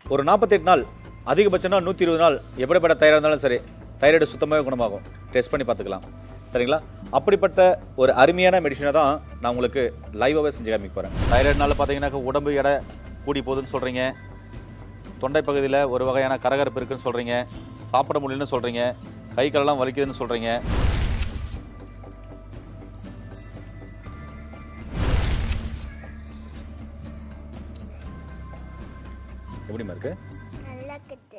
ஒரு நாற்பத்தெட்டு நாள் அதிகபட்சம்னா நூற்றி இருபது நாள் எப்படிப்பட்ட தைராய்டு இருந்தாலும் சரி தைராய்டு சுத்தமாகவே குணமாகும் டெஸ்ட் பண்ணி பார்த்துக்கலாம் சரிங்களா அப்படிப்பட்ட ஒரு அருமையான மெடிசனை தான் நான் உங்களுக்கு லைவாகவே செஞ்சு காமிக்க போகிறேன் தைராய்டுனால பார்த்தீங்கன்னாக்கா உடம்பு எடை கூடி போகுதுன்னு சொல்கிறீங்க தொண்டை பகுதியில் ஒரு வகையான கரகரப்பு இருக்குன்னு சொல்கிறீங்க சாப்பிட முடியலன்னு சொல்கிறீங்க கை காலெல்லாம் வலிக்குதுன்னு சொல்கிறீங்க எப்படிமா இருக்கு நல்லா இருக்குது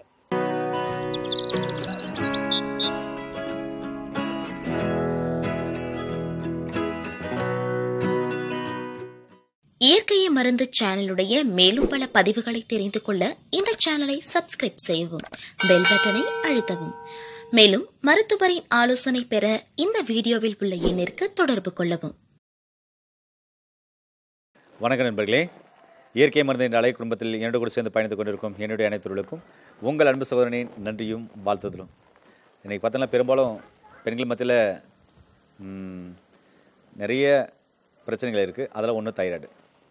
இயற்கையை மருந்து சேனலுடைய மேலும் பல பதிவுகளை தெரிந்து கொள்ள இந்த சேனலை சப்ஸ்கிரைப் செய்யவும் பெல் பட்டனை அழுத்தவும் மேலும் மருத்துவரின் ஆலோசனை பெற இந்த வீடியோவில் உள்ள எண்ணிற்கு தொடர்பு கொள்ளவும் வணக்கம் நண்பர்களே இயற்கை மருந்து என்ற அலை குடும்பத்தில் என்னோடு கூட சேர்ந்து பயணித்துக் கொண்டிருக்கும் என்னுடைய அனைத்துகளுக்கும் உங்கள் அன்பு சகோதரனின் நன்றியும் வாழ்த்துதலும் இன்றைக்கி பார்த்தோன்னா பெரும்பாலும் பெண்கள் மத்தியில் ம், நிறைய பிரச்சனைகள் இருக்குது அதில் ஒன்று தைராய்டு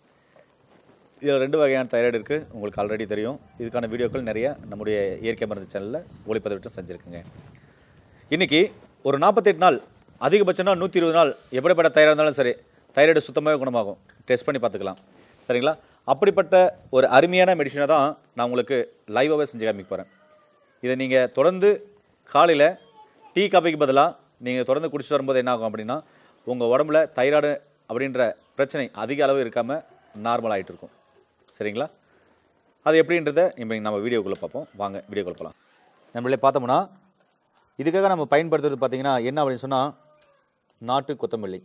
இதில் ரெண்டு வகையான தைராய்டு இருக்குது உங்களுக்கு ஆல்ரெடி தெரியும் இதுக்கான வீடியோக்கள் நிறைய நம்முடைய இயற்கை மருந்து சேனலில் ஒளிப்பதிவிட்டு செஞ்சுருக்குங்க இன்றைக்கி ஒரு நாற்பத்தெட்டு நாள் அதிகபட்சம்னா நூற்றி இருபது நாள் எப்படிப்பட்ட தைராய்டு இருந்தாலும் சரி தைராய்டு சுத்தமாகவே குணமாகும் டெஸ்ட் பண்ணி பார்த்துக்கலாம் சரிங்களா அப்படிப்பட்ட ஒரு அருமையான மெடிசனை தான் நான் உங்களுக்கு லைவாகவே செஞ்சு காமிக்க போகிறேன் இதை நீங்கள் தொடர்ந்து காலையில் டீ காபிக்கு பதிலாக நீங்கள் தொடர்ந்து குடிச்சிட்டு வரும்போது என்ன ஆகும் அப்படின்னா உங்கள் உடம்புல தைராய்டு அப்படின்ற பிரச்சனை அதிக அளவு இருக்காமல் நார்மல் ஆகிட்டு இருக்கும் சரிங்களா அது எப்படின்றத இப்போ நம்ம வீடியோக்குள்ளே பார்ப்போம் வாங்க வீடியோக்குள்ளே போகலாம் நம்மளே பார்த்தோம்னா இதுக்காக நம்ம பயன்படுத்துறது பார்த்தீங்கன்னா என்ன அப்படின்னு சொன்னால் நாட்டு கொத்தமல்லி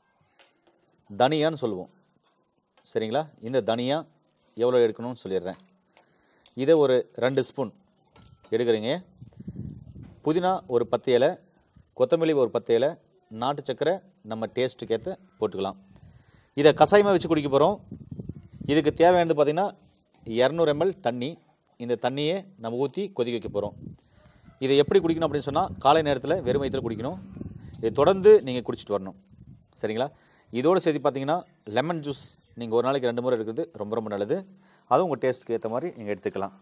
தனியான்னு சொல்லுவோம் சரிங்களா இந்த தனியா எவ்வளோ எடுக்கணும்னு சொல்லிடுறேன் இதை ஒரு ரெண்டு ஸ்பூன் எடுக்கிறீங்க புதினா ஒரு பத்து இலை கொத்தமல்லி ஒரு பத்து இலை நாட்டு சக்கரை நம்ம டேஸ்ட்டுக்கு ஏற்ற போட்டுக்கலாம் இதை கஷாயமாக வச்சு குடிக்க போகிறோம் இதுக்கு தேவையானது பார்த்திங்கன்னா இரநூறு எம்எல் தண்ணி இந்த தண்ணியை நம்ம ஊற்றி கொதிக்க வைக்க போகிறோம் இதை எப்படி குடிக்கணும் அப்படின்னு சொன்னால் காலை நேரத்தில் வெறும் வயிற்றில் குடிக்கணும் இதை தொடர்ந்து நீங்கள் குடிச்சிட்டு வரணும் சரிங்களா இதோடு சேர்த்து பார்த்தீங்கன்னா லெமன் ஜூஸ் நீங்கள் ஒரு நாளைக்கு ரெண்டு முறை எடுக்கிறது ரொம்ப ரொம்ப நல்லது அதுவும் உங்கள் டேஸ்ட்டுக்கு ஏற்ற மாதிரி நீங்கள் எடுத்துக்கலாம்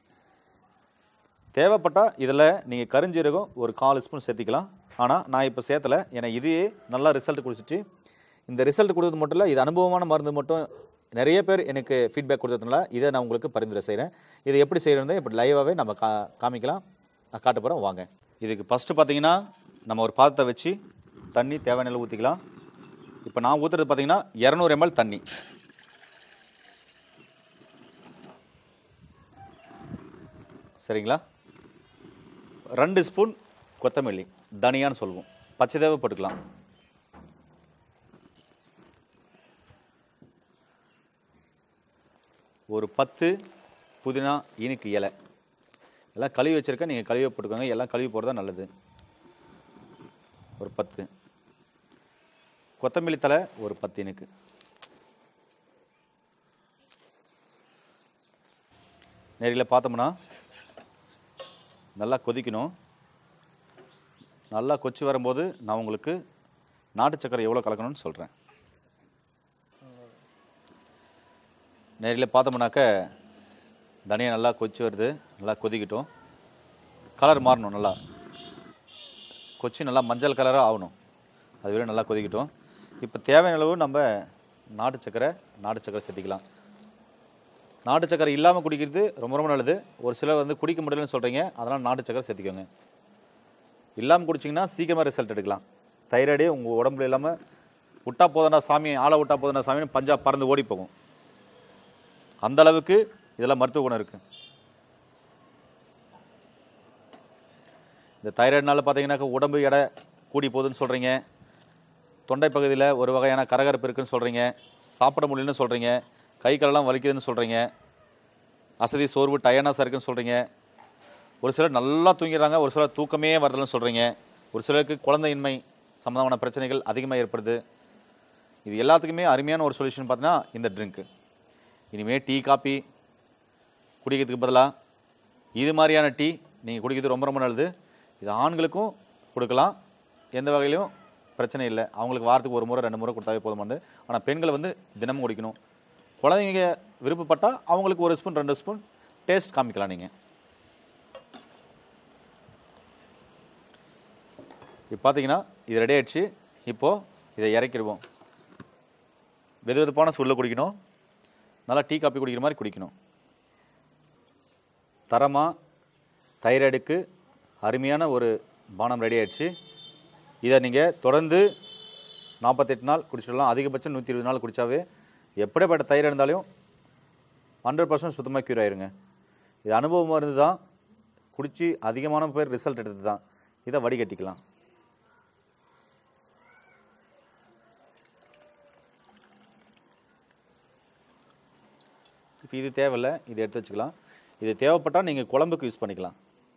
தேவைப்பட்டால் இதில் நீங்கள் கருஞ்சீரகம் ஒரு கால் ஸ்பூன் சேர்த்திக்கலாம் ஆனால் நான் இப்போ சேர்த்தலை ஏன்னா இதையே நல்லா ரிசல்ட் குடிச்சிட்டு இந்த ரிசல்ட் கொடுத்தது மட்டும் இல்லை இது அனுபவமான மருந்து மட்டும் நிறைய பேர் எனக்கு ஃபீட்பேக் கொடுத்ததுனால இதை நான் உங்களுக்கு பரிந்துரை செய்கிறேன் இதை எப்படி செய்கிறது இப்படி லைவாகவே நம்ம கா காமிக்கலாம் நான் காட்ட போகிறேன் வாங்க இதுக்கு ஃபஸ்ட்டு பார்த்தீங்கன்னா நம்ம ஒரு பாத்திரத்தை வச்சு தண்ணி தேவையான அளவு ஊற்றிக்கலாம் இப்போ நான் ஊற்றுறது பார்த்தீங்கன்னா இரநூறு எம்எல் தண்ணி சரிங்களா ரெண்டு ஸ்பூன் கொத்தமல்லி தனியான்னு சொல்லுவோம் பச்சை தேவை போட்டுக்கலாம் ஒரு பத்து புதினா இனிக்கு இலை எல்லாம் கழுவி வச்சுருக்கேன் நீங்கள் கழுவி போட்டுக்கோங்க எல்லாம் கழுவி போடுறது நல்லது ஒரு பத்து கொத்தமல்லி தலை ஒரு பத்து இனுக்கு நேரில் பார்த்தோம்னா நல்லா கொதிக்கணும் நல்லா கொச்சி வரும்போது நான் உங்களுக்கு நாட்டு சக்கரை எவ்வளோ கலக்கணும்னு சொல்கிறேன் நேரில் பார்த்தோம்னாக்க தனியாக நல்லா கொச்சி வருது நல்லா கொதிக்கட்டும் கலர் மாறணும் நல்லா கொச்சி நல்லா மஞ்சள் கலராக ஆகணும் அது வரையும் நல்லா கொதிக்கட்டும் இப்போ தேவையான அளவு நம்ம நாட்டு சக்கரை நாட்டு சக்கரை சேர்த்திக்கலாம் நாட்டு சக்கரை இல்லாமல் குடிக்கிறது ரொம்ப ரொம்ப நல்லது ஒரு சிலர் வந்து குடிக்க முடியலன்னு சொல்கிறீங்க அதனால் நாட்டு சக்கரை சேர்த்திக்கோங்க இல்லாமல் குடிச்சிங்கன்னா சீக்கிரமாக ரிசல்ட் எடுக்கலாம் தைராய்டே உங்கள் உடம்புல இல்லாமல் விட்டா போதனா சாமி ஆளை விட்டா போதனா சாமின்னு பஞ்சா பறந்து ஓடி போகும் அந்த அளவுக்கு இதெல்லாம் மருத்துவ குணம் இருக்குது இந்த தைராய்டுனால பார்த்தீங்கன்னாக்கா உடம்பு எடை கூடி போகுதுன்னு சொல்கிறீங்க தொண்டை பகுதியில் ஒரு வகையான கரகரப்பு இருக்குன்னு சொல்கிறீங்க சாப்பிட முடியலன்னு சொல்கிறீங்க கை காலெல்லாம் வலிக்குதுன்னு சொல்கிறீங்க அசதி சோர்வு டயர்னஸாக இருக்குன்னு சொல்கிறீங்க ஒரு சிலர் நல்லா தூங்கிடுறாங்க ஒரு சிலர் தூக்கமே வரதில்லைன்னு சொல்கிறீங்க ஒரு சிலருக்கு குழந்தையின்மை சம்மந்தமான பிரச்சனைகள் அதிகமாக ஏற்படுது இது எல்லாத்துக்குமே அருமையான ஒரு சொல்யூஷன் பார்த்தீங்கன்னா இந்த ட்ரிங்க்கு இனிமேல் டீ காப்பி குடிக்கிறதுக்கு பதிலாக இது மாதிரியான டீ நீங்கள் குடிக்கிறது ரொம்ப ரொம்ப நல்லது இது ஆண்களுக்கும் கொடுக்கலாம் எந்த வகையிலையும் பிரச்சனை இல்லை அவங்களுக்கு வாரத்துக்கு ஒரு முறை ரெண்டு முறை கொடுத்தாவே போதுமானது ஆனால் பெண்கள் வந்து தினமும் குடிக்கணும் குழந்தைங்க விருப்பப்பட்டால் அவங்களுக்கு ஒரு ஸ்பூன் ரெண்டு ஸ்பூன் டேஸ்ட் காமிக்கலாம் நீங்கள் இப்போ பார்த்தீங்கன்னா இது ரெடி ஆயிடுச்சு இப்போது இதை இறக்கிடுவோம் வெது வெதுப்பான சூடில் குடிக்கணும் நல்லா டீ காப்பி குடிக்கிற மாதிரி குடிக்கணும் தரமாக தைராய்டுக்கு அருமையான ஒரு பானம் ரெடி ஆயிடுச்சு இதை நீங்கள் தொடர்ந்து நாற்பத்தெட்டு நாள் குடிச்சிடலாம் அதிகபட்சம் நூற்றி இருபது நாள் குடித்தாவே எப்படிப்பட்ட தைராய்டு இருந்தாலும் ஹண்ட்ரட் பர்சன்ட் சுத்தமாக க்யூர் ஆயிருங்க இது அனுபவமாக இருந்து தான் குடித்து அதிகமான பேர் ரிசல்ட் எடுத்தது தான் இதை வடிகட்டிக்கலாம் இப்போ இது தேவையில்லை இதை எடுத்து வச்சுக்கலாம் இது தேவைப்பட்டால் நீங்கள் குழம்புக்கு யூஸ் பண்ணிக்கலாம்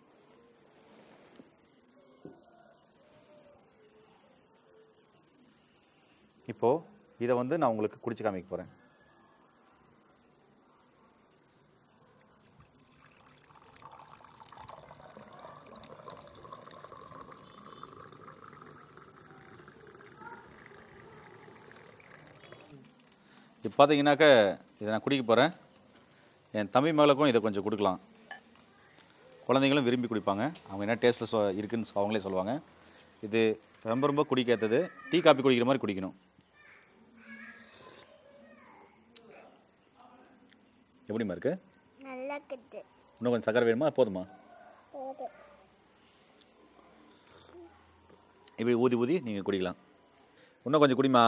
இப்போது இதை வந்து நான் உங்களுக்கு குடிச்சு காமிக்க போகிறேன் இப்போ பார்த்தீங்கன்னாக்க இதை நான் குடிக்க போகிறேன் என் தம்பி மகளுக்கும் இதை கொஞ்சம் கொடுக்கலாம் குழந்தைங்களும் விரும்பி குடிப்பாங்க அவங்க என்ன டேஸ்ட்டில் சொ இருக்குன்னு சொ- அவங்களே சொல்லுவாங்க இது ரொம்ப ரொம்ப குடிக்காதது டீ காப்பி குடிக்கிற மாதிரி குடிக்கணும் எப்படிம்மா இருக்கு நல்லா இருக்குது இன்னும் கொஞ்சம் சக்கரை வேணுமா போதுமா போதும் இப்படி ஊதி ஊதி நீங்கள் குடிக்கலாம் இன்னும் கொஞ்சம் குடிமா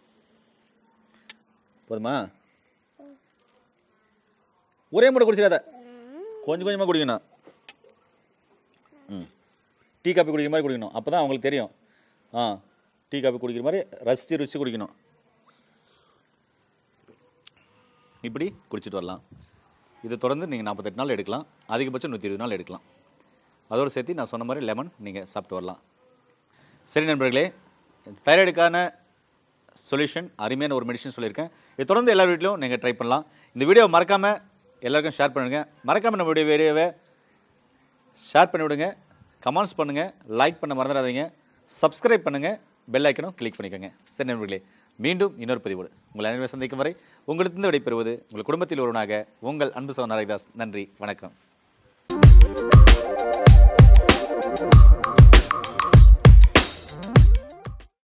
போதுமா ஒரே முறை குடிச்சிடாத கொஞ்சம் கொஞ்சமாக குடிக்கணும் ம் டீ காப்பி குடிக்கிற மாதிரி குடிக்கணும் அப்போ தான் அவங்களுக்கு தெரியும் ஆ டீ காப்பி குடிக்கிற மாதிரி ரசித்து ருசி குடிக்கணும் இப்படி குடிச்சிட்டு வரலாம் இதை தொடர்ந்து நீங்கள் நாற்பத்தெட்டு நாள் எடுக்கலாம் அதிகபட்சம் நூற்றி இருபது நாள் எடுக்கலாம் அதோடு சேர்த்து நான் சொன்ன மாதிரி லெமன் நீங்கள் சாப்பிட்டு வரலாம் சரி நண்பர்களே தைராய்டுக்கான சொல்யூஷன் அருமையான ஒரு மெடிசன் சொல்லியிருக்கேன் இது தொடர்ந்து எல்லார் வீட்லையும் நீங்கள் ட்ரை பண்ணலாம் இந்த வீடியோ மறக்காமல் எல்லாருக்கும் ஷேர் பண்ணுங்க மறக்காமல் நம்மளுடைய வீடியோவை ஷேர் பண்ணி விடுங்க கமெண்ட்ஸ் பண்ணுங்கள் லைக் பண்ண மறந்துடாதீங்க சப்ஸ்கிரைப் பண்ணுங்கள் பெல் ஐக்கனும் கிளிக் பண்ணிக்கோங்க சரி நண்பர்களே மீண்டும் இன்னொரு பதிவோடு உங்கள் அனைவரும் சந்திக்கும் வரை உங்களிடத்திலிருந்து விடைபெறுவது உங்கள் குடும்பத்தில் ஒருவனாக உங்கள் அன்பு சோன் நரேதாஸ் நன்றி வணக்கம்